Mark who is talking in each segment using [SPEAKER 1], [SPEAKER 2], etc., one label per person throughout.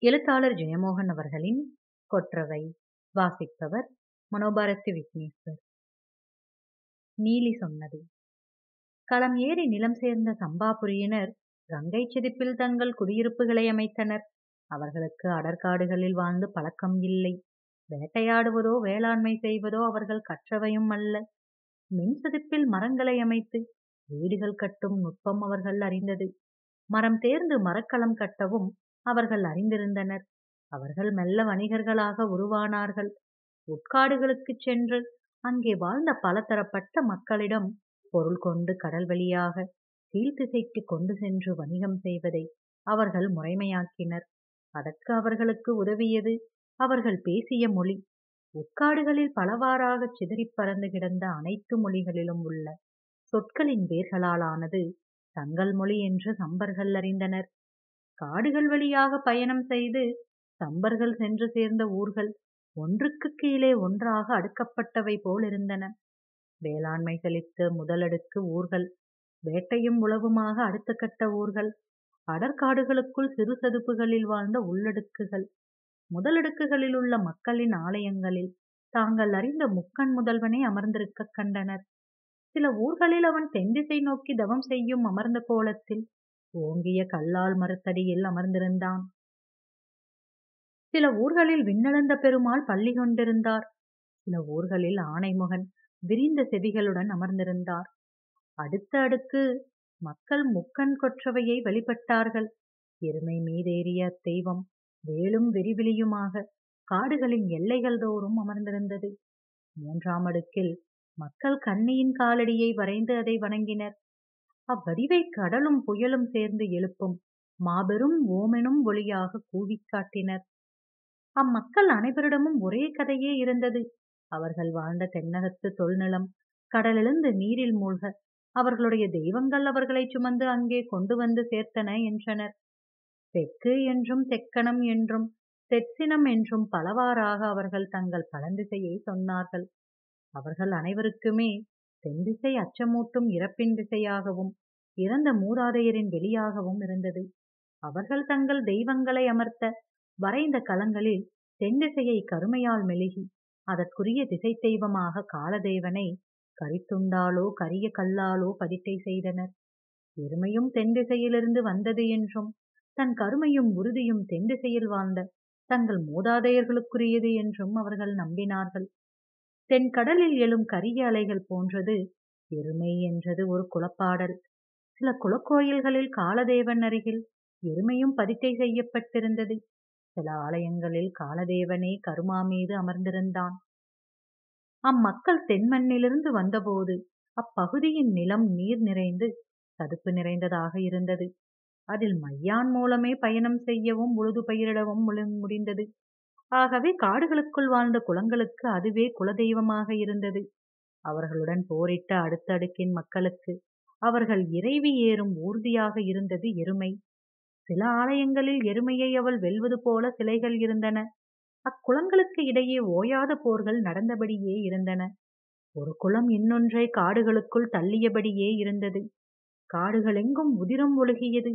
[SPEAKER 1] எழுத்தாளர் ஜெயமோகன் அவர்களின் கொற்றவை வாசிப்பவர் மனோபாரதி விக்னேஸ்வர் நீலி சொன்னது களம் ஏறி நிலம் சேர்ந்த சம்பாபுரியினர் கங்கை செதிப்பில் தங்கள் குடியிருப்புகளை அமைத்தனர் அவர்களுக்கு அடர்காடுகளில் வாழ்ந்து பழக்கம் இல்லை வேட்டையாடுவதோ வேளாண்மை செய்வதோ அவர்கள் கற்றவையும் அல்ல மின் செதிப்பில் மரங்களை அமைத்து வீடுகள் கட்டும் நுட்பம் அவர்கள் அறிந்தது மரம் தேர்ந்து மரக்களம் கட்டவும் அவர்கள் அறிந்திருந்தனர் அவர்கள் மெல்ல வணிகர்களாக உருவானார்கள் உட்காடுகளுக்குச் சென்று அங்கே வாழ்ந்த பலதரப்பட்ட மக்களிடம் பொருள் கொண்டு கடல் வழியாக கீழ்த்திசைக்கு கொண்டு சென்று வணிகம் செய்வதை அவர்கள் முறைமையாக்கினர் அதற்கு அவர்களுக்கு உதவியது அவர்கள் பேசிய மொழி உட்காடுகளில் பலவாறாகச் சிதறிப் பறந்து கிடந்த அனைத்து மொழிகளிலும் உள்ள சொற்களின் வேர்களாலானது தங்கள் மொழி என்று சம்பர்கள் அறிந்தனர் காடுகள் வழியாக பயணம் செய்து சம்பர்கள் சென்று சேர்ந்த ஊர்கள் ஒன்றுக்கு கீழே ஒன்றாக அடுக்கப்பட்டவை போலிருந்தன வேளாண்மை செழித்த முதலடுக்கு ஊர்கள் வேட்டையும் உழவுமாக அடுத்த கட்ட ஊர்கள் அடற்காடுகளுக்குள் சிறு சதுப்புகளில் வாழ்ந்த உள்ளடுக்குகள் முதலடுக்குகளில் உள்ள மக்களின் ஆலயங்களில் தாங்கள் அறிந்த முக்கண் முதல்வனை அமர்ந்திருக்க கண்டனர் சில ஊர்களில் அவன் தென்திசை நோக்கி தவம் செய்யும் அமர்ந்த கோலத்தில் ஓங்கிய கல்லால் மரத்தடியில் அமர்ந்திருந்தான் சில ஊர்களில் விண்ணளந்த பெருமாள் பள்ளி கொண்டிருந்தார் சில ஊர்களில் ஆனைமுகன் விரிந்த செவிகளுடன் அமர்ந்திருந்தார் அடுத்த அடுக்கு மக்கள் முக்கண் கொற்றவையை வழிபட்டார்கள் எருமை மீதேறிய தெய்வம் வேலும் வெறிவிலியுமாக காடுகளின் எல்லைகள் தோறும் அமர்ந்திருந்தது மூன்றாம் அடுக்கில் மக்கள் கன்னியின் காலடியை வரைந்து அதை வணங்கினர் அவ்வடிவை கடலும் புயலும் சேர்ந்து எழுப்பும் மாபெரும் ஓமெனும் ஒளியாக கூவிக் காட்டினர் அம்மக்கள் அனைவரிடமும் ஒரே கதையே இருந்தது அவர்கள் வாழ்ந்த தென்னகத்து தொல்நிலம் கடலிழந்து நீரில் மூழ்க அவர்களுடைய தெய்வங்கள் அவர்களை சுமந்து அங்கே கொண்டு வந்து சேர்த்தன என்றனர் தெற்கு என்றும் தெக்கணம் என்றும் தெற்சினம் என்றும் பலவாறாக அவர்கள் தங்கள் பழந்திசையை சொன்னார்கள் அவர்கள் அனைவருக்குமே தென்திசை அச்சமூட்டும் இறப்பின் திசையாகவும் இறந்த மூதாதையரின் வெளியாகவும் இருந்தது அவர்கள் தங்கள் தெய்வங்களை அமர்த்த வரைந்த களங்களில் தென்திசையை கருமையால் மெழுகி அதற்குரிய திசை தெய்வமாக காலதேவனை கரித்துண்டாலோ கரிய கல்லாலோ பதிட்டை செய்தனர் எருமையும் தென்திசையிலிருந்து வந்தது என்றும் தன் கருமையும் உறுதியும் தென்திசையில் வாழ்ந்த தங்கள் மூதாதையர்களுக்குரியது என்றும் அவர்கள் நம்பினார்கள் தென்கடலில் எழும் கரிய அலைகள் போன்றது எருமை என்றது ஒரு குலப்பாடல் சில குலக்கோயில்களில் காலதேவன் அருகில் எருமையும் பதிட்டை செய்யப்பட்டிருந்தது சில ஆலயங்களில் காலதேவனே கருமா மீது அமர்ந்திருந்தான் அம்மக்கள் தென்மண்ணிலிருந்து வந்தபோது அப்பகுதியின் நிலம் நீர் நிறைந்து சதுப்பு நிறைந்ததாக இருந்தது அதில் மையான் மூலமே பயணம் செய்யவும் உழுது பயிரிடவும் முடிந்தது ஆகவே காடுகளுக்குள் வாழ்ந்த குலங்களுக்கு அதுவே குலதெய்வமாக இருந்தது அவர்களுடன் போரிட்ட அடுத்த அடுக்கின் மக்களுக்கு அவர்கள் இறைவி ஏறும் ஊர்தியாக இருந்தது எருமை சில ஆலயங்களில் எருமையை அவள் வெல்வது போல சிலைகள் இருந்தன அக்குளங்களுக்கு இடையே ஓயாத போர்கள் நடந்தபடியே இருந்தன ஒரு குளம் இன்னொன்றை காடுகளுக்குள் தள்ளியபடியே இருந்தது காடுகளெங்கும் உதிரம் ஒழுகியது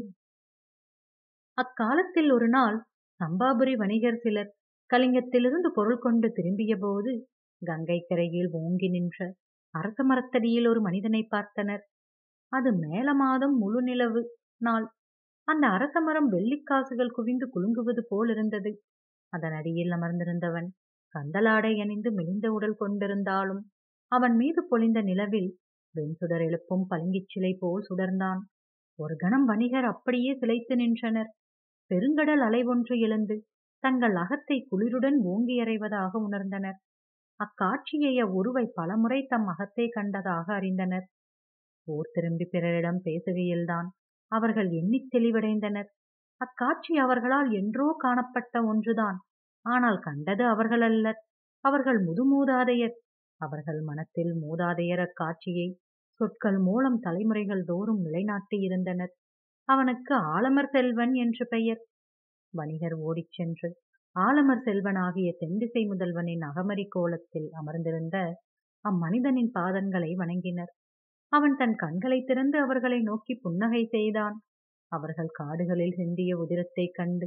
[SPEAKER 1] அக்காலத்தில் ஒரு நாள் சம்பாபுரி வணிகர் சிலர் கலிங்கத்திலிருந்து பொருள் கொண்டு திரும்பிய போது கங்கை கரையில் ஓங்கி நின்ற அரச மரத்தடியில் ஒரு மனிதனை பார்த்தனர் அது மேல மாதம் முழு நிலவு நாள் அந்த அரச மரம் வெள்ளிக்காசுகள் குவிந்து குலுங்குவது போல் இருந்தது அதன் அடியில் அமர்ந்திருந்தவன் கந்தலாடை அணிந்து மெலிந்த உடல் கொண்டிருந்தாலும் அவன் மீது பொழிந்த நிலவில் வெண்சுடர் எழுப்பும் பளிங்கிச் சிலை போல் சுடர்ந்தான் ஒரு கணம் வணிகர் அப்படியே சிலைத்து நின்றனர் பெருங்கடல் அலை ஒன்று எழுந்து தங்கள் அகத்தை குளிருடன் ஓங்கி அறைவதாக உணர்ந்தனர் அக்காட்சியை அவ்வுருவை பலமுறை தம் அகத்தை கண்டதாக அறிந்தனர் ஊர் திரும்பி பிறரிடம் பேசுகையில்தான் அவர்கள் எண்ணித் தெளிவடைந்தனர் அக்காட்சி அவர்களால் என்றோ காணப்பட்ட ஒன்றுதான் ஆனால் கண்டது அவர்கள் அல்லர் அவர்கள் முதுமூதாதையர் அவர்கள் மனத்தில் மூதாதையர் அக்காட்சியை சொற்கள் மூலம் தலைமுறைகள் தோறும் நிலைநாட்டி இருந்தனர் அவனுக்கு ஆலமர் செல்வன் என்று பெயர் வணிகர் ஓடிச் சென்று ஆலமர் செல்வனாகிய தென்திசை முதல்வனின் அகமரி கோலத்தில் அமர்ந்திருந்த அம்மனிதனின் பாதங்களை வணங்கினர் அவன் தன் கண்களைத் திறந்து அவர்களை நோக்கி புன்னகை செய்தான் அவர்கள் காடுகளில் சிந்திய உதிரத்தைக் கண்டு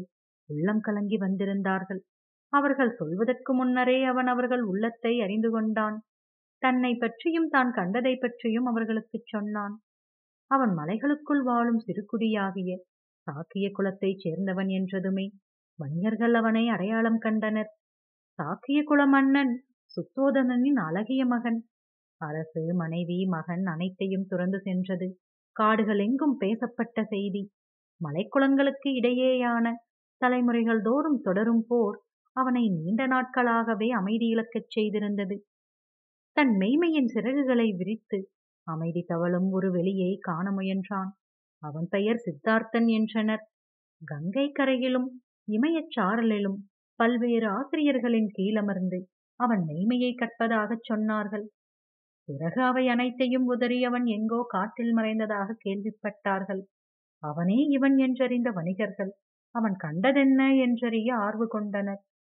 [SPEAKER 1] உள்ளம் கலங்கி வந்திருந்தார்கள் அவர்கள் சொல்வதற்கு முன்னரே அவன் அவர்கள் உள்ளத்தை அறிந்து கொண்டான் தன்னை பற்றியும் தான் கண்டதை பற்றியும் அவர்களுக்குச் சொன்னான் அவன் மலைகளுக்குள் வாழும் சிறுகுடியாகிய சாக்கிய குலத்தைச் சேர்ந்தவன் என்றதுமே வணிகர்கள் அவனை அடையாளம் கண்டனர் சாக்கிய குல மன்னன் சுத்தோதனனின் அழகிய மகன் அரசு மனைவி மகன் அனைத்தையும் துறந்து சென்றது காடுகள் எங்கும் பேசப்பட்ட செய்தி மலைக்குளங்களுக்கு இடையேயான தலைமுறைகள் தோறும் தொடரும் போர் அவனை நீண்ட நாட்களாகவே அமைதி இழக்கச் செய்திருந்தது தன் மெய்மையின் சிறகுகளை விரித்து அமைதி தவழும் ஒரு வெளியை காண முயன்றான் அவன் பெயர் சித்தார்த்தன் என்றனர் கங்கை கரையிலும் இமயச் சாரலிலும் பல்வேறு ஆசிரியர்களின் கீழமர்ந்து அவன் மெய்மையை கற்பதாகச் சொன்னார்கள் பிறகு அவை அனைத்தையும் உதறி அவன் எங்கோ காட்டில் மறைந்ததாக கேள்விப்பட்டார்கள் அவனே இவன் என்றறிந்த வணிகர்கள் அவன் கண்டதென்ன என்றறிய ஆர்வு கொண்டனர்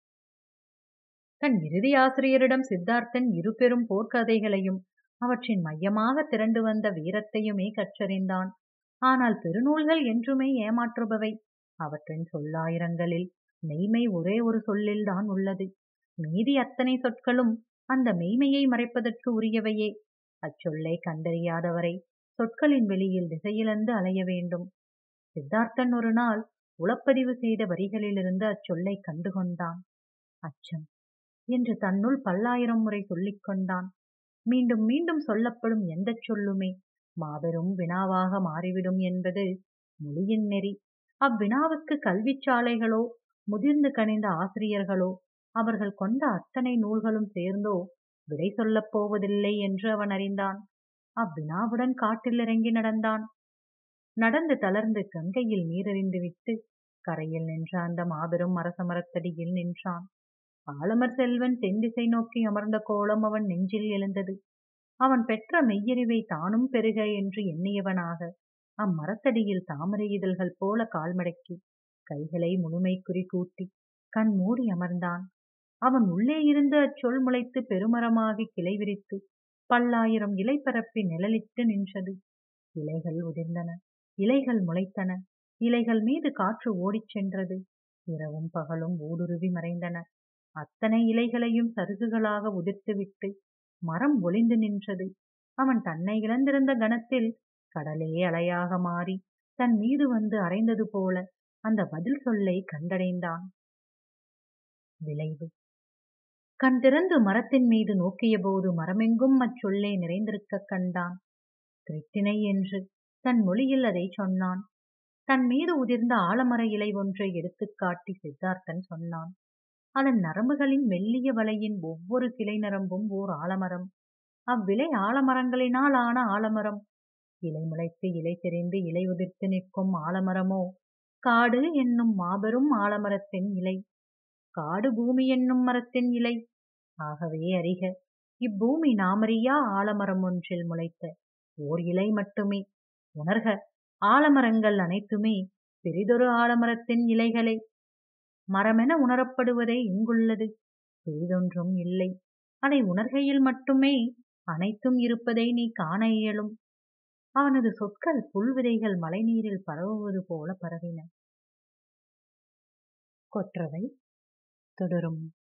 [SPEAKER 1] தன் இறுதி ஆசிரியரிடம் சித்தார்த்தன் இரு பெரும் போர்க்கதைகளையும் அவற்றின் மையமாக திரண்டு வந்த வீரத்தையுமே கற்றறிந்தான் ஆனால் பெருநூல்கள் என்றுமே ஏமாற்றுபவை அவற்றின் சொல்லாயிரங்களில் மெய்மை ஒரே ஒரு சொல்லில்தான் உள்ளது மீதி அத்தனை சொற்களும் அந்த மெய்மையை மறைப்பதற்கு உரியவையே அச்சொல்லை கண்டறியாதவரை சொற்களின் வெளியில் திசையிழந்து அலைய வேண்டும் சித்தார்த்தன் ஒரு நாள் உளப்பதிவு செய்த வரிகளிலிருந்து அச்சொல்லை கண்டுகொண்டான் அச்சம் என்று தன்னுள் பல்லாயிரம் முறை சொல்லிக் கொண்டான் மீண்டும் மீண்டும் சொல்லப்படும் எந்தச் சொல்லுமே மாபெரும் வினாவாக மாறிவிடும் என்பது மொழியின் நெறி அவ்வினாவுக்கு கல்விச்சாலைகளோ முதிர்ந்து கனிந்த ஆசிரியர்களோ அவர்கள் கொண்ட அத்தனை நூல்களும் சேர்ந்தோ விடை சொல்லப் போவதில்லை என்று அவன் அறிந்தான் அவ்வினாவுடன் காட்டில் இறங்கி நடந்தான் நடந்து தளர்ந்து கங்கையில் நீரெறிந்து விட்டு கரையில் நின்ற அந்த மாபெரும் அரச மரத்தடியில் நின்றான் ஆலமர் செல்வன் தென்திசை நோக்கி அமர்ந்த கோலம் அவன் நெஞ்சில் எழுந்தது அவன் பெற்ற மெய்யறிவை தானும் பெருக என்று எண்ணியவனாக அம்மரத்தடியில் தாமரை இதழ்கள் போல கால்மடக்கி கைகளை முழுமை குறி கூட்டி கண் மூடி அமர்ந்தான் அவன் உள்ளே இருந்து அச்சொல் முளைத்து பெருமரமாகி கிளை விரித்து பல்லாயிரம் இலை பரப்பி நிழலிட்டு நின்றது இலைகள் உதிர்ந்தன இலைகள் முளைத்தன இலைகள் மீது காற்று ஓடிச் சென்றது இரவும் பகலும் ஊடுருவி மறைந்தன அத்தனை இலைகளையும் சருகுகளாக உதிர்த்துவிட்டு மரம் ஒளிந்து நின்றது அவன் தன்னை இழந்திருந்த கணத்தில் கடலே அலையாக மாறி தன் மீது வந்து அரைந்தது போல அந்த பதில் சொல்லை கண்டடைந்தான் விளைவு கண் திறந்து மரத்தின் மீது நோக்கியபோது மரமெங்கும் அச்சொல்லே நிறைந்திருக்கக் கண்டான் கிருட்டினை என்று தன் மொழியில் அதை சொன்னான் தன் மீது உதிர்ந்த ஆலமர இலை ஒன்றை எடுத்துக் காட்டி சித்தார்த்தன் சொன்னான் அதன் நரம்புகளின் மெல்லிய வலையின் ஒவ்வொரு கிளை நரம்பும் ஓர் ஆலமரம் அவ்விலை ஆலமரங்களினால் ஆன ஆலமரம் இலை முளைத்து இலை தெரிந்து இலை உதிர்த்து நிற்கும் ஆலமரமோ காடு என்னும் மாபெரும் ஆலமரத்தின் இலை காடு பூமி என்னும் மரத்தின் இலை ஆகவே அறிக இப்பூமி நாமறியா ஆலமரம் ஒன்றில் முளைத்த ஓர் இலை மட்டுமே உணர்க ஆலமரங்கள் அனைத்துமே பெரிதொரு ஆலமரத்தின் இலைகளே மரமென உணரப்படுவதே இங்குள்ளது பெரிதொன்றும் இல்லை அதை உணர்கையில் மட்டுமே அனைத்தும் இருப்பதை நீ காண இயலும் அவனது சொற்கள் புல்விதைகள் மழைநீரில் பரவுவது போல பரவின கொற்றவை தொடரும்